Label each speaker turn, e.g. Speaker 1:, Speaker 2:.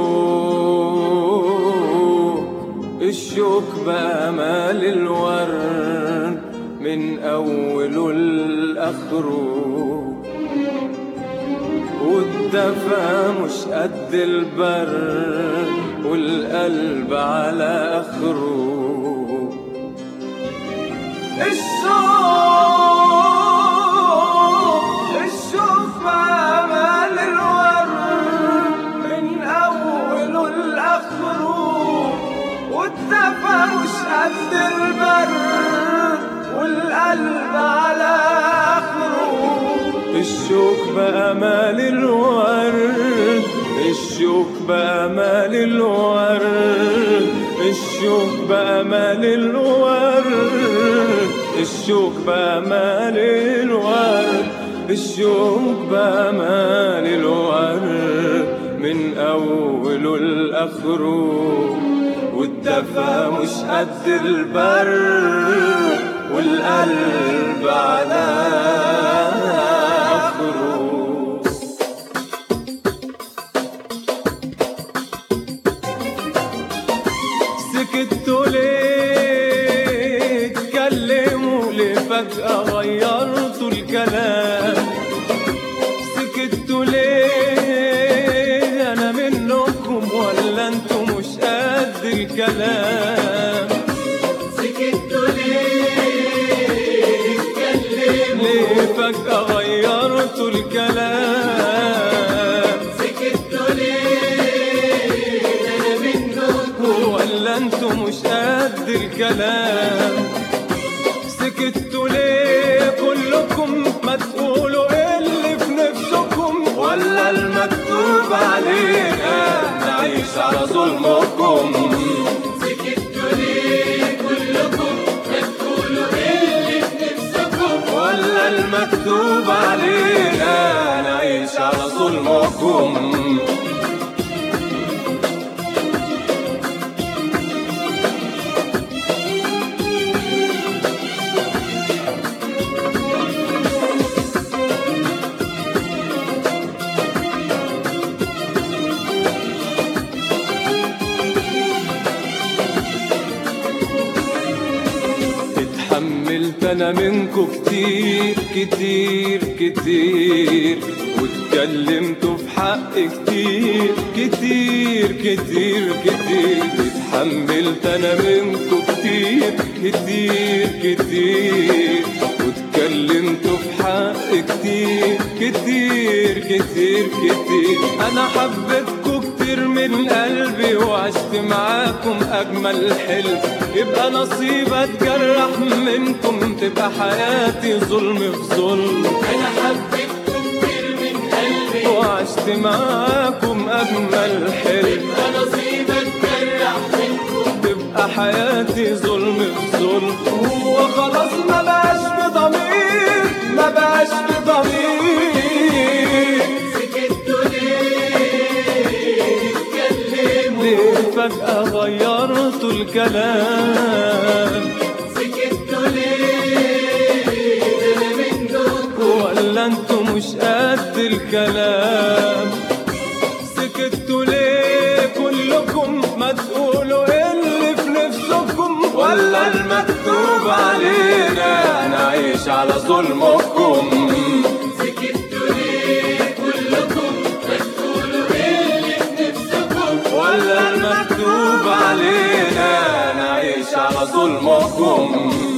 Speaker 1: الشوك بأمال الورد من أوله لآخره والدفا مش قد البرد والقلب على آخره الشوق الشوق بأمال الورد من أوله لآخره والدفا مش قد البرد والقلب على آخره الشوك بأمال الورد الشوك بأمال الورد الشوك بأمال الورد الشوك بأمال الورد الشوك بأمال الورد من أوله لآخره والدفا مش قد البرد والقلب على آخره سكتوا ليه اتكلموا ليه فجأة غيرتوا الكلام سكتوا ليه أنا منكم ولا انتوا مش قد الكلام
Speaker 2: سكتوا ليه اتكلموا
Speaker 1: ليه فجأة غيرتوا الكلام
Speaker 2: سكتوا ليه انا منكم
Speaker 1: ولا انتوا مش قد الكلام سكتوا ليه كلكم ما تقولوا إيه اللي في نفسكم ولا المكتوب علينا نعيش على ظلمكم
Speaker 2: سكتوا ليه كلكم ما تقولوا ايه اللي في نفسكم
Speaker 1: ولا المكتوب علينا نعيش على ظلمكم اتحملت انا منكو كتير كتير كتير واتكلمتوا في حق كتير كتير كتير كتير اتحملت انا منكو كتير كتير كتير واتكلمتوا في حق كتير كتير كتير كتير انا حبيتكوا كتير من قلبي وعشت معاكم اجمل حلم يبقى نصيب اتجرح منكم تبقى حياتي ظلم في ظلم
Speaker 2: انا حبيتكم كتير من قلبي
Speaker 1: وعشت معاكم اجمل حلم
Speaker 2: انا نصيب اتجرح منكم
Speaker 1: تبقى حياتي ظلم في ظلم وخلاص ما بقاش بضمير ما بقاش بضمير
Speaker 2: سكتوا ليه اتكلموا
Speaker 1: ليه فجأة غيرتوا الكلام
Speaker 2: سكتوا ليه انا منكم
Speaker 1: ولا انتوا مش قد الكلام سكتوا ليه كلكم ما تقولوا إيه اللي في نفسكم ولا المكتوب علينا نعيش على ظلمكم
Speaker 2: سكتوا ليه كلكم ما تقولوا ايه اللي في نفسكم
Speaker 1: ولا المكتوب علينا نعيش على ظلمكم